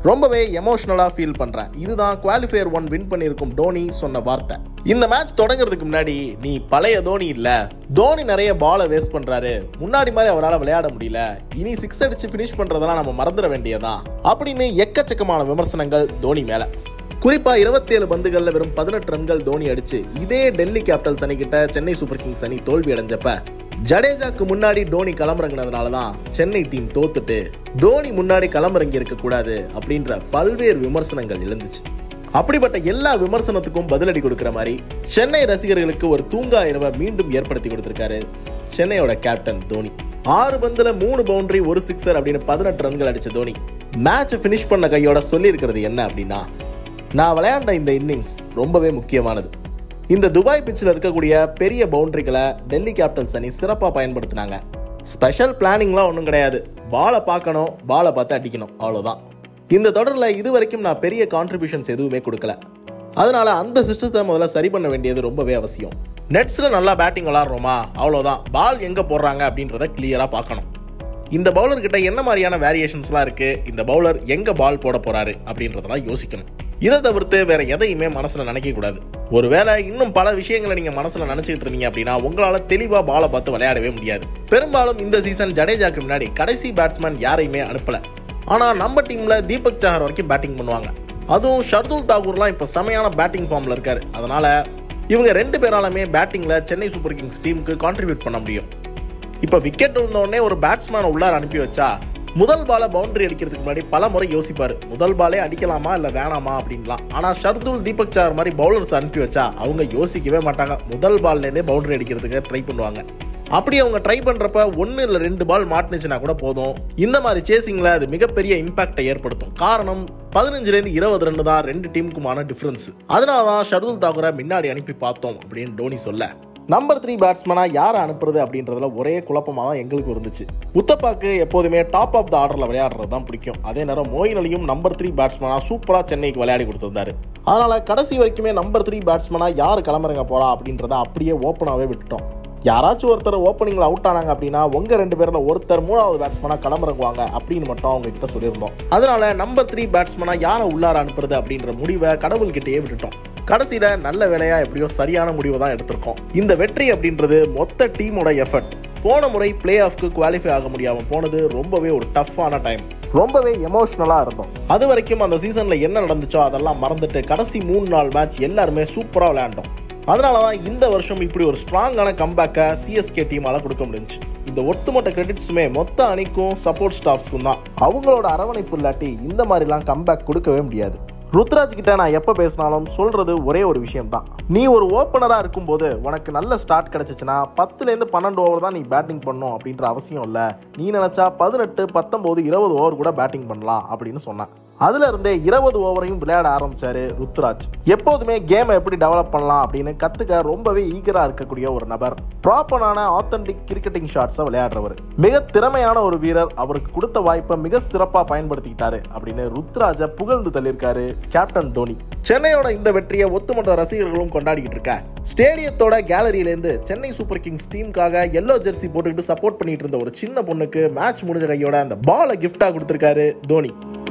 ரொம்பவே எமோஷனலாக ஃபீல் பண்ணுறேன் இதுதான் குவாலிஃபயர் ஒன் வின் பண்ணியிருக்கும் டோனி சொன்ன வார்த்தை இந்த மேட்ச் தொடங்குறதுக்கு முன்னாடி நீ பழைய தோனி இல்ல தோனி நிறைய பாலை வேஸ்ட் பண்றாரு முன்னாடி மாதிரி அவரால் விளையாட முடியல இனி சிக்ஸ் அடிச்சு ஃபினிஷ் பண்றதெல்லாம் நம்ம மறந்துட வேண்டியதான் அப்படின்னு எக்கச்சக்கமான விமர்சனங்கள் தோனி மேல குறிப்பா 27 பந்துகள்ல வெறும் பதினெட்டு ரன்கள் தோனி அடிச்சு இதே டெல்லி கேபிட்டல்ஸ் அணிகிட்ட சென்னை சூப்பர் கிங்ஸ் அணி தோல்வி அடைஞ்சப்ப ஜடேஜாக்கு முன்னாடி தோனி களமிறங்கினதுனால தான் சென்னை டீம் தோத்துட்டு தோனி முன்னாடி களமிறங்கி இருக்க கூடாது அப்படின்ற பல்வேறு விமர்சனங்கள் எழுந்துச்சு அப்படிப்பட்ட எல்லா விமர்சனத்துக்கும் பதிலடி கொடுக்கிற மாதிரி சென்னை ரசிகர்களுக்கு ஒரு தூங்கா இரவை மீண்டும் ஏற்படுத்தி கொடுத்திருக்காரு சென்னையோட கேப்டன் தோனி ஆறு பந்துல மூணு பவுண்டரி ஒரு சிக்ஸர் அப்படின்னு பதினெட்டு ரன்கள் அடிச்ச தோனி மேட்ச் ஃபினிஷ் பண்ண கையோட சொல்லியிருக்கிறது என்ன அப்படின்னா நான் விளையாண்ட இந்த இன்னிங்ஸ் ரொம்பவே முக்கியமானது இந்த துபாய் பிச்சில் இருக்கக்கூடிய பெரிய பவுண்டரிகளை டெல்லி கேபிட்டல்ஸ் அணி சிறப்பாக பயன்படுத்தினாங்க ஸ்பெஷல் பிளானிங்லாம் ஒன்றும் கிடையாது பாலை பார்க்கணும் பாலை பார்த்து அடிக்கணும் அவ்வளோதான் இந்த தொடரில் இது வரைக்கும் நான் பெரிய கான்ட்ரிபியூஷன்ஸ் எதுவுமே கொடுக்கல அதனால அந்த சிஸ்டத்தை முதல்ல சரி பண்ண வேண்டியது ரொம்பவே அவசியம் நெட்ஸில் நல்லா பேட்டிங் விளாட்றோமா அவ்வளோதான் பால் எங்கே போடுறாங்க அப்படின்றத கிளியராக பார்க்கணும் இந்த பவுலர் கிட்ட என்ன மாதிரியான வேரியேஷன்ஸ்லாம் இருக்கு இந்த பவுலர் எங்க பால் போட போறாரு அப்படின்றதெல்லாம் யோசிக்கணும் இதை தவிர்த்து வேற எதையுமே மனசுல நினைக்க கூடாது ஒருவேளை இன்னும் பல விஷயங்களை நீங்க மனசுல நினைச்சிட்டு இருந்தீங்க அப்படின்னா உங்களால தெளிவா பாலை பார்த்து விளையாடவே முடியாது பெரும்பாலும் இந்த சீசன் ஜடேஜாக்கு முன்னாடி கடைசி பேட்ஸ்மேன் யாரையுமே அனுப்பல ஆனா நம்ம டீம்ல தீபக் சஹர் வரைக்கும் பேட்டிங் பண்ணுவாங்க அதுவும் ஷர்துல் தாகூர்லாம் இப்போ செமையான பேட்டிங் ஃபார்ம்ல இருக்காரு அதனால இவங்க ரெண்டு பேராலுமே பேட்டிங்ல சென்னை சூப்பர் கிங்ஸ் டீமுக்கு கான்ட்ரிபியூட் பண்ண முடியும் இப்போ விக்கெட் உடனே ஒரு பேட்ஸ்மேனை உள்ளார அனுப்பி வச்சா முதல் பாலை பவுண்டரி அடிக்கிறதுக்கு முன்னாடி பல முறை யோசிப்பாரு முதல் பாலே அடிக்கலாமா இல்லை வேணாமா அப்படின்லாம் ஆனால் ஷர்துல் தீபக் சார் மாதிரி பவுலர்ஸ் அனுப்பி வச்சா அவங்க யோசிக்கவே மாட்டாங்க முதல் பால்லேருந்தே பவுண்டரி அடிக்கிறதுக்கு ட்ரை பண்ணுவாங்க அப்படி அவங்க ட்ரை பண்றப்ப ஒன்று இல்லை ரெண்டு பால் மாட்டுனுச்சுன்னா கூட போதும் இந்த மாதிரி சேசிங்ல அது மிகப்பெரிய இம்பாக்டை ஏற்படுத்தும் காரணம் பதினஞ்சுலேருந்து இருபது ரன் தான் ரெண்டு டீமுக்குமான டிஃபரன்ஸ் அதனால தான் ஷர்துல் தாக்கூரை முன்னாடி அனுப்பி பார்த்தோம் அப்படின்னு டோனி சொல்ல நம்பர் த்ரீ பேட்ஸ்மேனா யாரை அனுப்புறது அப்படின்றதுல ஒரே குழப்பமாக தான் எங்களுக்கு இருந்துச்சு உத்தப்பாக்கு எப்போதுமே டாப் ஆஃப் த ஆர்டரில் விளையாடுறது தான் பிடிக்கும் அதே நேரம் மோயின் அலியும் நம்பர் த்ரீ பேட்ஸ்மேனா சூப்பராக சென்னைக்கு விளையாடி கொடுத்திருந்தாரு அதனால கடைசி வரைக்குமே நம்பர் த்ரீ பேட்ஸ்மேனா யார் கிளம்புறங்க போறா அப்படின்றத அப்படியே ஓப்பனாகவே விட்டுட்டோம் யாராச்சும் ஒருத்தர் ஓப்பனிங்ல அவுட் ஆனாங்க அப்படின்னா உங்க ரெண்டு பேர்ல ஒருத்தர் மூணாவது பேட்ஸ்மேனா களமிறங்குவாங்க அப்படின்னு மட்டும் அவங்க கிட்ட சொல்லியிருந்தோம் அதனால நம்பர் த்ரீ பேட்ஸ்மேனா யாரை உள்ளார அனுப்புறது அப்படின்ற முடிவை கடவுள்கிட்டயே விட்டுட்டோம் கடைசியில நல்ல வேலையா எப்படியோ சரியான முடிவை தான் எடுத்திருக்கோம் இந்த வெற்றி அப்படின்றது மொத்த டீமோட எஃபர்ட் போன முறை பிளே ஆஃப்க்கு குவாலிஃபை ஆக முடியாம போனது ரொம்பவே ஒரு டஃப்பான டைம் ரொம்பவே எமோஷனலா இருந்தோம் அது வரைக்கும் அந்த சீசன்ல என்ன நடந்துச்சோ அதெல்லாம் மறந்துட்டு கடைசி மூணு நாள் மேட்ச் எல்லாருமே சூப்பரா விளையாண்டோம் அதனால தான் இந்த வருஷம் இப்படி ஒரு ஸ்ட்ராங்கான கம்பேக்கை சிஎஸ்கே டீமால கொடுக்க முடிஞ்சுச்சு இந்த ஒட்டுமொத்த கிரெடிட்ஸுமே மொத்த அணிக்கும் சப்போர்ட் ஸ்டாஃப்ஸ்க்கும் தான் அவங்களோட அரவணைப்பு இல்லாட்டி இந்த மாதிரிலாம் கம்பேக் கொடுக்கவே முடியாது ருத்ராஜ் கிட்ட நான் எப்போ பேசினாலும் சொல்றது ஒரே ஒரு விஷயம் தான் நீ ஒரு ஓப்பனராக இருக்கும்போது உனக்கு நல்ல ஸ்டார்ட் கிடைச்சிச்சுன்னா பத்துலேருந்து பன்னெண்டு ஓவர் தான் நீ பேட்டிங் பண்ணணும் அப்படின்ற அவசியம் இல்லை நீ நினைச்சா பதினெட்டு பத்தொம்போது இருபது ஓவர் கூட பேட்டிங் பண்ணலாம் அப்படின்னு சொன்னான் அதுல இருந்தே இருபது ஓவரையும் விளையாட ஆரம்பிச்சாரு ருத்ராஜ் எப்போதுமே கேமை எப்படி டெவலப் பண்ணலாம் அப்படின்னு கத்துக்க ரொம்பவே ஈகரா இருக்கக்கூடிய ஒரு நபர் ப்ராப்பரான ஆத்தென்டிக் கிரிக்கெட்டிங் ஷாட்ஸை விளையாடுறவர் மிக திறமையான ஒரு வீரர் அவருக்கு கொடுத்த வாய்ப்பை மிக சிறப்பா பயன்படுத்திக்கிட்டாரு அப்படின்னு ருத்ராஜை புகழ்ந்து தள்ளியிருக்காரு கேப்டன் டோனி சென்னையோட இந்த வெற்றியை ஒட்டுமொத்த ரசிகர்களும் கொண்டாடிக்கிட்டு இருக்க ஸ்டேடியத்தோட கேலரியிலேருந்து சென்னை சூப்பர் கிங்ஸ் டீமுக்காக எல்லோ ஜெர்சி போட்டுக்கிட்டு சப்போர்ட் பண்ணிட்டு இருந்த ஒரு சின்ன பொண்ணுக்கு மேட்ச் முடிஞ்ச கையோட அந்த பாலை கிஃப்டா கொடுத்திருக்காரு தோனி